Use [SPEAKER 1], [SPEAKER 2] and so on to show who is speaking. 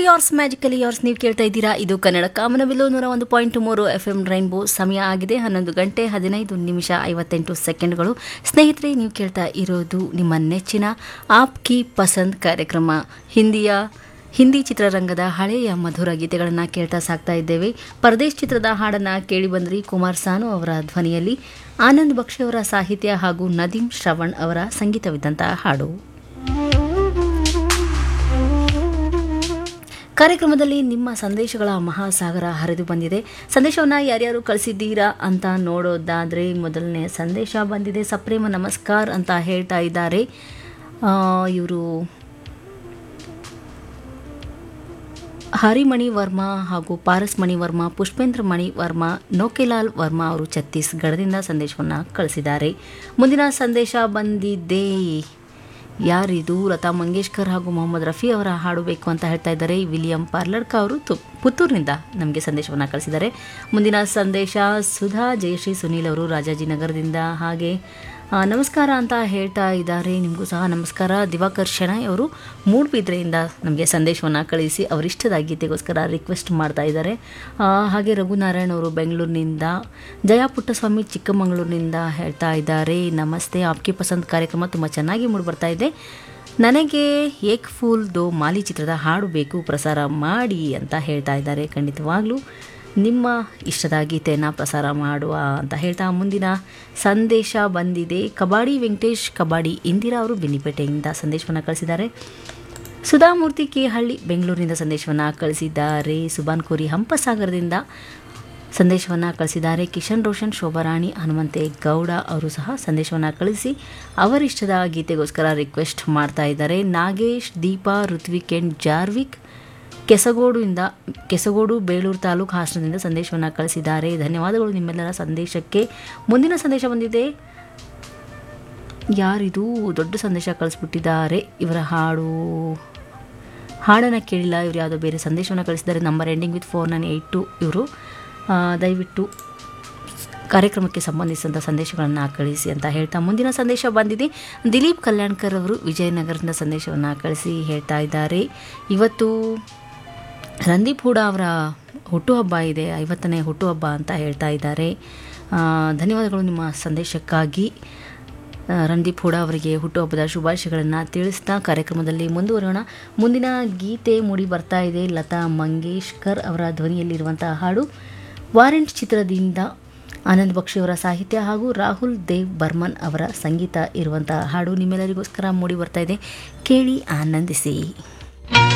[SPEAKER 1] ಯಾರ್ಸ್ magically ಯಾರ್ಸ್ ನೀವು ಕೇಳ್ತಾ ಇದ್ದೀರಾ ಇದು ಕನ್ನಡ ಕಾಮನಬಿಲ್ಲು ನೂರ ಒಂದು ಪಾಯಿಂಟ್ ಮೂರು ಎಫ್ ಎಂ ರೈನ್ಬೋ ಸಮಯ ಆಗಿದೆ ಹನ್ನೊಂದು ಗಂಟೆ ಹದಿನೈದು ನಿಮಿಷ ಐವತ್ತೆಂಟು ಸೆಕೆಂಡ್ಗಳು ಸ್ನೇಹಿತರೆ ನೀವು ಕೇಳ್ತಾ ಇರೋದು ನಿಮ್ಮ ನೆಚ್ಚಿನ ಆಪ್ ಕಿ ಪಸಂದ್ ಕಾರ್ಯಕ್ರಮ ಹಿಂದಿಯ ಹಿಂದಿ ಚಿತ್ರರಂಗದ ಹಳೆಯ ಮಧುರ ಗೀತೆಗಳನ್ನು ಕೇಳ್ತಾ ಸಾಕ್ತಾ ಇದ್ದೇವೆ ಪರದೇಶ್ ಚಿತ್ರದ ಹಾಡನ್ನು ಕೇಳಿ ಬಂದ್ರಿ ಕುಮಾರ್ ಸಾನು ಅವರ ಧ್ವನಿಯಲ್ಲಿ ಆನಂದ್ ಬಕ್ಷಿ ಅವರ ಸಾಹಿತ್ಯ ಹಾಗೂ ನದೀಂ ಶ್ರವಣ್ ಅವರ ಸಂಗೀತವಿದ್ದಂತಹ ಹಾಡು ಕಾರ್ಯಕ್ರಮದಲ್ಲಿ ನಿಮ್ಮ ಸಂದೇಶಗಳ ಮಹಾಸಾಗರ ಹರಿದು ಬಂದಿದೆ ಸಂದೇಶವನ್ನು ಯಾರ್ಯಾರು ಕಳಿಸಿದ್ದೀರಾ ಅಂತ ನೋಡೋದಾದರೆ ಮೊದಲನೇ ಸಂದೇಶ ಬಂದಿದೆ ಸಪ್ರೇಮ ನಮಸ್ಕಾರ ಅಂತ ಹೇಳ್ತಾ ಇದ್ದಾರೆ ಇವರು ಹರಿಮಣಿ ವರ್ಮಾ ಹಾಗೂ ಪಾರಸ್ಮಣಿ ವರ್ಮಾ ಪುಷ್ಪೇಂದ್ರ ಮಣಿ ವರ್ಮಾ ನೋಕೆಲಾಲ್ ವರ್ಮಾ ಅವರು ಛತ್ತೀಸ್ಗಢದಿಂದ ಸಂದೇಶವನ್ನು ಕಳಿಸಿದ್ದಾರೆ ಮುಂದಿನ ಸಂದೇಶ ಬಂದಿದೆ ಯಾರಿದು ಲತಾ ಮಂಗೇಶ್ಕರ್ ಹಾಗೂ ಮೊಹಮ್ಮದ್ ರಫಿ ಅವರ ಹಾಡು ಬೇಕು ಅಂತ ಹೇಳ್ತಾ ಇದ್ದಾರೆ ವಿಲಿಯಂ ಪಾರ್ಲಡ್ಕ ಅವರು ತು ಪುತ್ತೂರಿನಿಂದ ನಮಗೆ ಸಂದೇಶವನ್ನು ಕಳಿಸಿದ್ದಾರೆ ಮುಂದಿನ ಸಂದೇಶ ಸುಧಾ ಜಯಶ್ರೀ ಸುನೀಲ್ ಅವರು ರಾಜಾಜಿನಗರದಿಂದ ಹಾಗೆ ಆ, ನಮಸ್ಕಾರ ಅಂತ ಹೇಳ್ತಾ ಇದ್ದಾರೆ ನಿಮಗೂ ಸಹ ನಮಸ್ಕಾರ ದಿವಾಕರ್ ಶೆಣೈ ಅವರು ಮೂಡ್ಬಿದ್ರೆಯಿಂದ ನಮಗೆ ಸಂದೇಶವನ್ನು ಕಳಿಸಿ ಅವರಿಷ್ಟದ ಗೀತೆಗೋಸ್ಕರ ರಿಕ್ವೆಸ್ಟ್ ಮಾಡ್ತಾ ಇದ್ದಾರೆ ಆ, ಹಾಗೆ ರಘುನಾರಾಯಣ್ ಅವರು ಬೆಂಗಳೂರಿನಿಂದ ಜಯ ಪುಟ್ಟಸ್ವಾಮಿ ಚಿಕ್ಕಮಗಳೂರಿನಿಂದ ಹೇಳ್ತಾ ಇದ್ದಾರೆ ನಮಸ್ತೆ ಆಪ್ಕಿ ಪಸಂದ್ ಕಾರ್ಯಕ್ರಮ ತುಂಬ ಚೆನ್ನಾಗಿ ಮೂಡಿ ಬರ್ತಾ ಇದೆ ನನಗೆ ಏಕ್ ಫೂಲ್ ದೋ ಮಾಲಿ ಚಿತ್ರದ ಹಾಡು ಬೇಕು ಪ್ರಸಾರ ಮಾಡಿ ಅಂತ ಹೇಳ್ತಾ ಇದ್ದಾರೆ ಖಂಡಿತವಾಗ್ಲೂ ನಿಮ್ಮ ಇಷ್ಟದ ಗೀತೆಯನ್ನು ಪ್ರಸಾರ ಮಾಡುವ ಅಂತ ಹೇಳ್ತಾ ಮುಂದಿನ ಸಂದೇಶ ಬಂದಿದೆ ಕಬಾಡಿ ವೆಂಕಟೇಶ್ ಕಬಾಡಿ ಇಂದಿರಾ ಅವರು ಬೆನ್ನಿಪೇಟೆಯಿಂದ ಸಂದೇಶವನ್ನು ಕಳಿಸಿದ್ದಾರೆ ಸುಧಾಮೂರ್ತಿ ಕೇಹಳ್ಳಿ ಬೆಂಗಳೂರಿನಿಂದ ಸಂದೇಶವನ್ನು ಕಳಿಸಿದ್ದಾರೆ ಸುಬಾನ್ ಕೋರಿ ಹಂಪಸಾಗರದಿಂದ ಸಂದೇಶವನ್ನು ಕಳಿಸಿದ್ದಾರೆ ಕಿಶನ್ ರೋಷನ್ ಶೋಭಾರಾಣಿ ಹನುಮಂತೆ ಗೌಡ ಅವರು ಸಹ ಸಂದೇಶವನ್ನು ಕಳಿಸಿ ಅವರಿಷ್ಟದ ಗೀತೆಗೋಸ್ಕರ ರಿಕ್ವೆಸ್ಟ್ ಮಾಡ್ತಾ ಇದ್ದಾರೆ ನಾಗೇಶ್ ದೀಪಾ ಋತ್ವಿಕ್ ಆ್ಯಂಡ್ ಜಾರ್ವಿಕ್ ಕೆಸಗೋಡುಯಿಂದ ಕೆಸಗೋಡು ಬೇಲೂರು ತಾಲೂಕು ಹಾಸನದಿಂದ ಸಂದೇಶವನ್ನು ಕಳಿಸಿದ್ದಾರೆ ಧನ್ಯವಾದಗಳು ನಿಮ್ಮೆಲ್ಲರ ಸಂದೇಶಕ್ಕೆ ಮುಂದಿನ ಸಂದೇಶ ಬಂದಿದೆ ಯಾರಿದು ದೊಡ್ಡ ಸಂದೇಶ ಕಳಿಸ್ಬಿಟ್ಟಿದ್ದಾರೆ ಇವರ ಹಾಡು ಹಾಡನ್ನು ಕೇಳಿಲ್ಲ ಇವರು ಯಾವುದೋ ಬೇರೆ ಸಂದೇಶವನ್ನು ಕಳಿಸಿದ್ದಾರೆ number ending with four nine eight two ಇವರು ಆ, ದಯವಿಟ್ಟು ಕಾರ್ಯಕ್ರಮಕ್ಕೆ ಸಂಬಂಧಿಸಿದಂಥ ಸಂದೇಶಗಳನ್ನು ಕಳಿಸಿ ಅಂತ ಹೇಳ್ತಾ ಮುಂದಿನ ಸಂದೇಶ ಬಂದಿದೆ ದಿಲೀಪ್ ಕಲ್ಯಾಣ್ಕರ್ ಅವರು ವಿಜಯನಗರದಿಂದ ಸಂದೇಶವನ್ನು ಕಳಿಸಿ ಹೇಳ್ತಾ ಇದ್ದಾರೆ ಇವತ್ತು ರಂದೀಪ್ ಹೂಡ ಅವರ ಹುಟ್ಟುಹಬ್ಬ ಇದೆ ಐವತ್ತನೇ ಹುಟ್ಟುಹಬ್ಬ ಅಂತ ಹೇಳ್ತಾ ಇದ್ದಾರೆ ಆ, ಧನ್ಯವಾದಗಳು ನಿಮ್ಮ ಸಂದೇಶಕ್ಕಾಗಿ ಆ, ರಂದೀಪ್ ಹೂಡ ಅವರಿಗೆ ಹುಟ್ಟುಹಬ್ಬದ ಶುಭಾಶಯಗಳನ್ನು ತಿಳಿಸ್ತಾ ಕಾರ್ಯಕ್ರಮದಲ್ಲಿ ಮುಂದುವರೋಣ ಮುಂದಿನ ಗೀತೆ ಮೂಡಿ ಬರ್ತಾ ಇದೆ ಲತಾ ಮಂಗೇಶ್ಕರ್ ಅವರ ಧ್ವನಿಯಲ್ಲಿರುವಂತಹ ಹಾಡು ವಾರೆಂಟ್ ಚಿತ್ರದಿಂದ ಆನಂದ್ ಬಕ್ಷಿ ಅವರ ಸಾಹಿತ್ಯ ಹಾಗೂ ರಾಹುಲ್ ದೇವ್ ಬರ್ಮನ್ ಅವರ ಸಂಗೀತ ಇರುವಂತಹ ಹಾಡು ನಿಮ್ಮೆಲ್ಲರಿಗೋಸ್ಕರ ಮೂಡಿ ಬರ್ತಾ ಇದೆ ಕೇಳಿ ಆನಂದಿಸಿ